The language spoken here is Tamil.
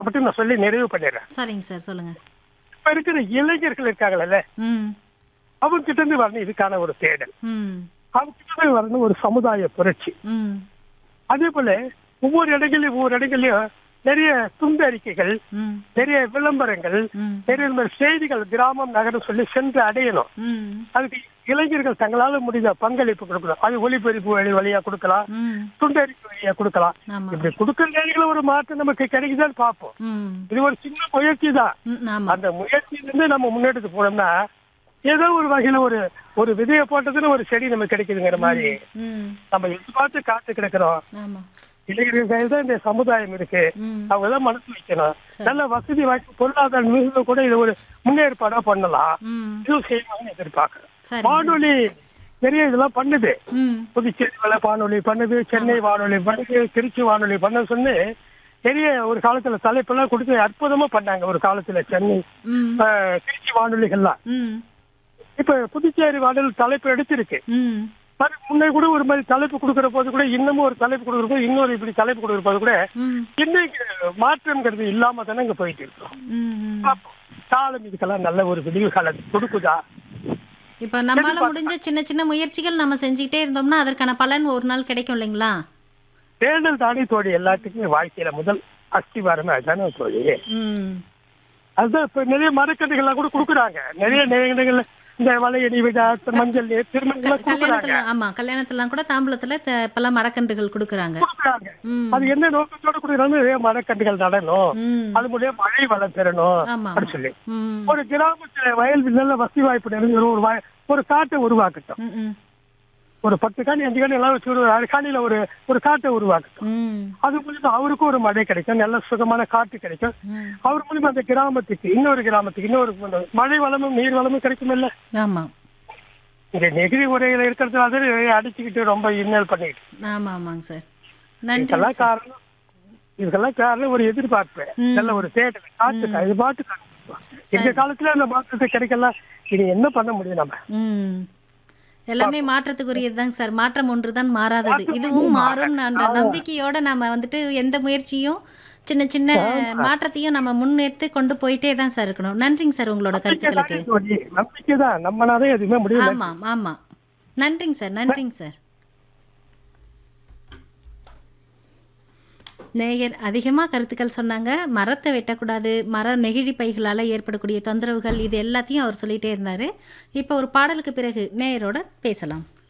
மட்டும் நான் சொல்லி நிறைவு பண்ணிடுறேன் சரிங்க சார் சொல்லுங்க இப்ப இருக்கிற இளைஞர்கள் இருக்காங்கல்ல ம் அவங்க கிட்ட இருந்து வரணும் இதுக்கான ஒரு தேடல் ம் அவங்க கிட்ட இருந்து வரணும் ஒரு சமுதாய புரட்சி ம் அதே போல ஒவ்வொரு இடங்களையும் ஒவ்வொரு இடங்களையும் நிறைய துண்டு அறிக்கைகள் ம் நிறைய விளம்பரங்கள் ம் நிறைய இந்த மாதிரி செய்திகள் கிராமம் நகரம் சொல்லி சென்று அடையணும் ம் அதுக்கு இளைஞர்கள் தங்களால முடிந்த பங்களிப்பு கொடுக்கணும் அது ஒளிபெருப்பு வழி வழியா கொடுக்கலாம் ம் துண்டறிக்கை வழியா கொடுக்கலாம் ஆமா இப்படி கொடுக்கிற நேரங்கள ஒரு மாற்றம் நமக்கு கிடைக்குதான்னு பார்ப்போம் ம் இது ஒரு சின்ன முயற்சி தான் ம் ஆமா அந்த முயற்சியிலிருந்து நம்ம முன்னெடுத்து போனோம்னா ஏதோ ஒரு வகையில ஒரு ஒரு விதையை போட்டதுன்னு ஒரு செடி நமக்கு கிடைக்குதுங்கிற மாதிரி ம் நம்ம எதிர்பார்த்து காத்து கிடக்கிறோம் ஆமா இளைஞர்கள் கையில் தான் இந்த சமுதாயம் இருக்கு ம் அவங்க தான் மனசு வைக்கணும் சரி. நல்ல வசதி வாய்ப்பு பொருளாதார மிகுந்த கூட இது ஒரு முன்னேற்பாடா பண்ணலாம் ம் இதுவும் செய்யணும்னு எதிர்பார்க்கிறேன் சரி வானொலி நிறைய இதெல்லாம் பண்ணுது ம் புதுச்சேரி வள வானொலி பண்ணுது சென்னை வானொலி பண்ணுது திருச்சி வானொலி பண்ண சொல்லி நிறைய ஒரு காலத்துல தலைப்பெல்லாம் கொடுத்து அற்புதமா பண்ணாங்க ஒரு காலத்துல சென்னை ம் ஆஹ், திருச்சி வானொலிகள்லாம் ம் இப்ப புதுச்சேரி வானொலி தலைப்பு எடுத்திருக்கு ம் அது முன்னே கூட ஒரு மாதிரி தலைப்பு கொடுக்கிற போது கூட இன்னமும் ஒரு தலைப்பு கொடுக்கிற போது இன்னொரு இப்படி தலைப்பு கொடுக்கிற போது கூட ம் இன்னைக்கு மாற்றம்ங்கிறது இல்லாம தானே இங்க போயிட்டு இருக்கோம் ம் ம் அப்போ காலம் இதுக்கெல்லாம் நல்ல ஒரு விடிவு காலம் கொடுக்குதா இப்போ நம்மளால முடிஞ்ச சின்ன சின்ன முயற்சிகள் நம்ம செஞ்சுக்கிட்டே இருந்தோம்னா அதற்கான பலன் ஒரு நாள் கிடைக்கும் இல்லைங்களா தேர்தல் தானே தோழி எல்லாத்துக்குமே வாழ்க்கையில முதல் அஸ்திவாரமே அதுதானே தோழி ம் அதுதான் இப்ப நிறைய மரக்கன்றுகள்லாம் கூட கொடுக்குறாங்க நிறைய நேரங்கள்ல இந்த வளையடி விழா மஞ்சள் நீர் திருமணங்கள்லாம் கொடுக்குறாங்க கல்யாணத்துல ஆமா கல்யாணத்துலாம் கூட தாம்பூலத்துல த- இப்பெல்லாம் மரக்கன்றுகள் கொடுக்குறாங்க கொடுக்குறாங்க ம் அது என்ன நோக்கத்தோட கொடுக்குறாங்க நிறைய மரக்கன்றுகள் நடணும் ம் அது மூலியம் மழை வளம் பெறணும் ஆமா அப்படின்னு சொல்லி ம் ஒரு கிராமத்துல வயல் நல்ல வசதி வாய்ப்பு நிறைஞ்ச ஒரு வய- ஒரு காட்டை உருவாக்கட்டும் ம் ம் ஒரு பத்து காணி அஞ்சு காணி எல்லாம் வச்சு ஒரு அரை காணியில ஒரு ஒரு காட்டை உருவாக்கட்டும் ம் அது மூலியமா அவருக்கும் ஒரு மழை கிடைக்கும் நல்ல சுகமான காற்று கிடைக்கும் ம் அவர் மூலியமா அந்த கிராமத்துக்கு இன்னொரு கிராமத்துக்கு இன்னொரு மழை வளமும் நீர் வளமும் கிடைக்கும் இல்ல ஆமா இங்க நெகிழி உரையில இருக்கிறது அது அடிச்சுக்கிட்டு ரொம்ப இன்னல் பண்ணிட்டு ஆமா ஆமாங்க சார் நன்றி இதுக்கெல்லாம் காரணம் இதுக்கெல்லாம் காரணம் ஒரு எதிர்பார்ப்பு ம். நல்ல ஒரு தேடல் காத்து இது பாட்டு இந்த காலத்துல அந்த மாற்றத்தை கிடைக்கல இது என்ன பண்ண முடியும் நம்ம ம் எல்லாமே மாற்றத்துக்குரியது தாங்க சார் மாற்றம் ஒன்று தான் மாறாதது இதுவும் மாறும் என்ற நம்பிக்கையோட நம்ம வந்துட்டு எந்த முயற்சியும் சின்ன சின்ன மாற்றத்தையும் நம்ம முன்னெடுத்து கொண்டு போயிட்டே தான் சார் இருக்கணும் நன்றிங்க சார் உங்களோட கருத்துக்களுக்கு நம்பிக்கை தான் நம்மளாலே எதுவுமே முடியல ஆமாம் ஆமாம் நன்றிங்க சார் நன்றிங்க சார் நேயர் அதிகமாக கருத்துக்கள் சொன்னாங்க மரத்தை வெட்டக்கூடாது மர நெகிழி பைகளால் ஏற்படக்கூடிய தொந்தரவுகள் இது எல்லாத்தையும் அவர் சொல்லிகிட்டே இருந்தார் இப்போ ஒரு பாடலுக்கு பிறகு நேயரோட பேசலாம்